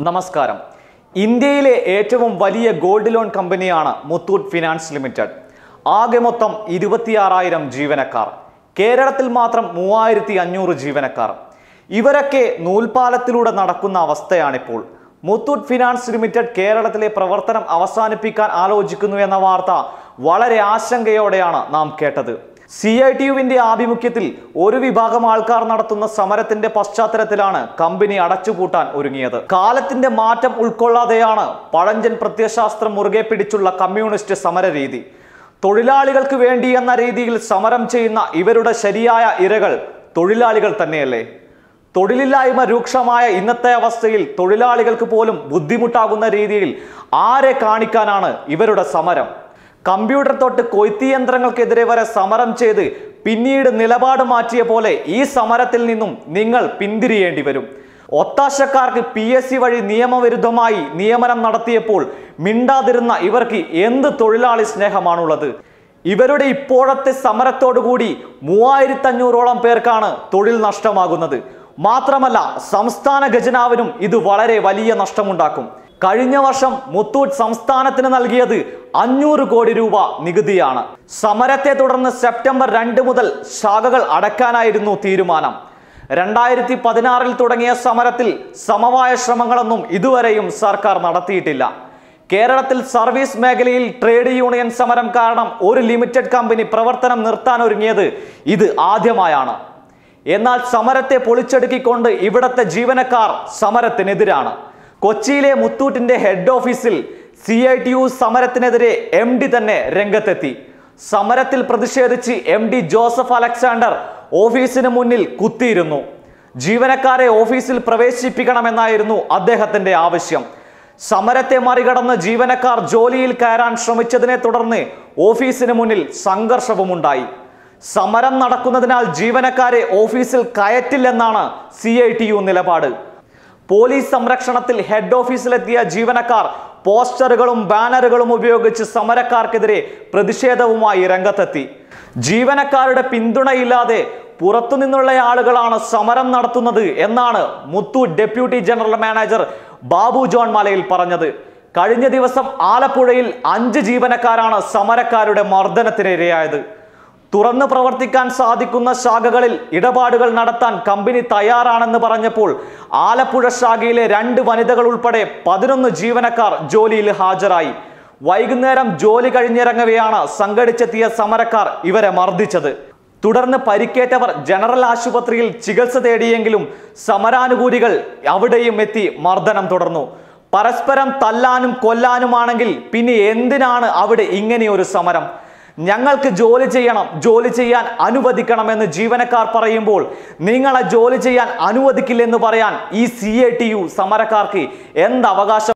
നമസ്കാരം ഇന്ത്യയിലെ ഏറ്റവും വലിയ ഗോൾഡ് ലോൺ കമ്പനിയാണ് മുത്തൂറ്റ് ഫിനാൻസ് ലിമിറ്റഡ് ആകെ മൊത്തം ഇരുപത്തിയാറായിരം ജീവനക്കാർ കേരളത്തിൽ മാത്രം മൂവായിരത്തി അഞ്ഞൂറ് ജീവനക്കാർ ഇവരൊക്കെ നൂൽപാലത്തിലൂടെ നടക്കുന്ന അവസ്ഥയാണിപ്പോൾ മുത്തൂറ്റ് ഫിനാൻസ് ലിമിറ്റഡ് കേരളത്തിലെ പ്രവർത്തനം അവസാനിപ്പിക്കാൻ ആലോചിക്കുന്നു എന്ന വാർത്ത വളരെ ആശങ്കയോടെയാണ് നാം കേട്ടത് സി ഐ ടി യുവിന്റെ ആഭിമുഖ്യത്തിൽ ഒരു വിഭാഗം ആൾക്കാർ നടത്തുന്ന സമരത്തിന്റെ പശ്ചാത്തലത്തിലാണ് കമ്പനി അടച്ചുപൂട്ടാൻ ഒരുങ്ങിയത് കാലത്തിന്റെ മാറ്റം ഉൾക്കൊള്ളാതെയാണ് പഴഞ്ചൻ പ്രത്യയശാസ്ത്രം മുറുകെ പിടിച്ചുള്ള കമ്മ്യൂണിസ്റ്റ് സമര രീതി തൊഴിലാളികൾക്ക് വേണ്ടി എന്ന രീതിയിൽ സമരം ചെയ്യുന്ന ഇവരുടെ ശരിയായ ഇരകൾ തൊഴിലാളികൾ തന്നെയല്ലേ തൊഴിലില്ലായ്മ രൂക്ഷമായ ഇന്നത്തെ അവസ്ഥയിൽ തൊഴിലാളികൾക്ക് പോലും ബുദ്ധിമുട്ടാകുന്ന രീതിയിൽ ആരെ കാണിക്കാനാണ് ഇവരുടെ സമരം കമ്പ്യൂട്ടർ തൊട്ട് കൊയ്ത്ത് യന്ത്രങ്ങൾക്കെതിരെ വരെ സമരം ചെയ്ത് പിന്നീട് നിലപാട് മാറ്റിയ പോലെ ഈ സമരത്തിൽ നിന്നും നിങ്ങൾ പിന്തിരിയേണ്ടി വരും ഒത്താശക്കാർക്ക് പി എസ് സി വഴി നിയമവിരുദ്ധമായി നിയമനം നടത്തിയപ്പോൾ മിണ്ടാതിരുന്ന ഇവർക്ക് എന്ത് തൊഴിലാളി സ്നേഹമാണുള്ളത് ഇവരുടെ ഇപ്പോഴത്തെ സമരത്തോടുകൂടി മൂവായിരത്തഞ്ഞൂറോളം പേർക്കാണ് തൊഴിൽ നഷ്ടമാകുന്നത് മാത്രമല്ല സംസ്ഥാന ഖജനാവിനും ഇത് വളരെ വലിയ നഷ്ടമുണ്ടാക്കും കഴിഞ്ഞ വർഷം മുത്തൂറ്റ് സംസ്ഥാനത്തിന് നൽകിയത് അഞ്ഞൂറ് കോടി രൂപ നികുതിയാണ് സമരത്തെ തുടർന്ന് സെപ്റ്റംബർ രണ്ട് മുതൽ ശാഖകൾ അടയ്ക്കാനായിരുന്നു തീരുമാനം രണ്ടായിരത്തി പതിനാറിൽ തുടങ്ങിയ സമരത്തിൽ സമവായ ശ്രമങ്ങളൊന്നും ഇതുവരെയും സർക്കാർ നടത്തിയിട്ടില്ല കേരളത്തിൽ സർവീസ് മേഖലയിൽ ട്രേഡ് യൂണിയൻ സമരം കാരണം ഒരു ലിമിറ്റഡ് കമ്പനി പ്രവർത്തനം നിർത്താൻ ഒരുങ്ങിയത് ഇത് ആദ്യമായാണ് എന്നാൽ സമരത്തെ പൊളിച്ചടുക്കിക്കൊണ്ട് ഇവിടത്തെ ജീവനക്കാർ സമരത്തിനെതിരാണ് കൊച്ചിയിലെ മുത്തൂറ്റിന്റെ ഹെഡ് ഓഫീസിൽ സി ഐ ടി യു സമരത്തിനെതിരെ എം ഡി തന്നെ രംഗത്തെത്തി സമരത്തിൽ പ്രതിഷേധിച്ച് എം ഡി ജോസഫ് അലക്സാണ്ടർ ഓഫീസിന് മുന്നിൽ കുത്തിയിരുന്നു ജീവനക്കാരെ ഓഫീസിൽ പ്രവേശിപ്പിക്കണമെന്നായിരുന്നു അദ്ദേഹത്തിന്റെ ആവശ്യം സമരത്തെ മറികടന്ന് ജീവനക്കാർ ജോലിയിൽ കയറാൻ ശ്രമിച്ചതിനെ തുടർന്ന് ഓഫീസിന് മുന്നിൽ സംഘർഷവുമുണ്ടായി സമരം നടക്കുന്നതിനാൽ ജീവനക്കാരെ ഓഫീസിൽ കയറ്റില്ലെന്നാണ് സി ഐ ടി യു നിലപാട് പോലീസ് സംരക്ഷണത്തിൽ ഹെഡ് ഓഫീസിലെത്തിയ ജീവനക്കാർ പോസ്റ്ററുകളും ബാനറുകളും ഉപയോഗിച്ച് സമരക്കാർക്കെതിരെ പ്രതിഷേധവുമായി രംഗത്തെത്തി ജീവനക്കാരുടെ പിന്തുണയില്ലാതെ പുറത്തുനിന്നുള്ള ആളുകളാണ് സമരം നടത്തുന്നത് എന്നാണ് Muthoot deputy general manager Babu John Malayil പറഞ്ഞത് കഴിഞ്ഞ ദിവസം ആലപ്പുഴയിൽ അഞ്ച് ജീവനക്കാരാണ് സമരക്കാരുടെ മർദ്ദനത്തിനിരയായത് തുറന്നു പ്രവർത്തിക്കാൻ സാധിക്കുന്ന ശാഖകളിൽ ഇടപാടുകൾ നടത്താൻ കമ്പനി തയ്യാറാണെന്ന് പറഞ്ഞപ്പോൾ ആലപ്പുഴ ശാഖയിലെ രണ്ട് വനിതകൾ ഉൾപ്പെടെ പതിനൊന്ന് ജീവനക്കാർ ജോലിയിൽ ഹാജരായി വൈകുന്നേരം ജോലി കഴിഞ്ഞിറങ്ങവെയാണ് സംഘടിച്ചെത്തിയ സമരക്കാർ ഇവരെ മർദ്ദിച്ചത് തുടർന്ന് പരിക്കേറ്റവർ ജനറൽ ആശുപത്രിയിൽ ചികിത്സ തേടിയെങ്കിലും സമരാനുകൂലികൾ അവിടെയും എത്തി മർദ്ദനം തുടർന്നു പരസ്പരം തല്ലാനും കൊല്ലാനുമാണെങ്കിൽ പിന്നെ എന്തിനാണ് അവിടെ ഇങ്ങനെയൊരു സമരം ഞങ്ങൾക്ക് ജോലി ചെയ്യണം ജോലി ചെയ്യാൻ അനുവദിക്കണമെന്ന് ജീവനക്കാർ പറയുമ്പോൾ നിങ്ങളെ ജോലി ചെയ്യാൻ അനുവദിക്കില്ലെന്ന് പറയാൻ ഈ സി എ ടി യു സമരക്കാർക്ക് എന്ത് അവകാശം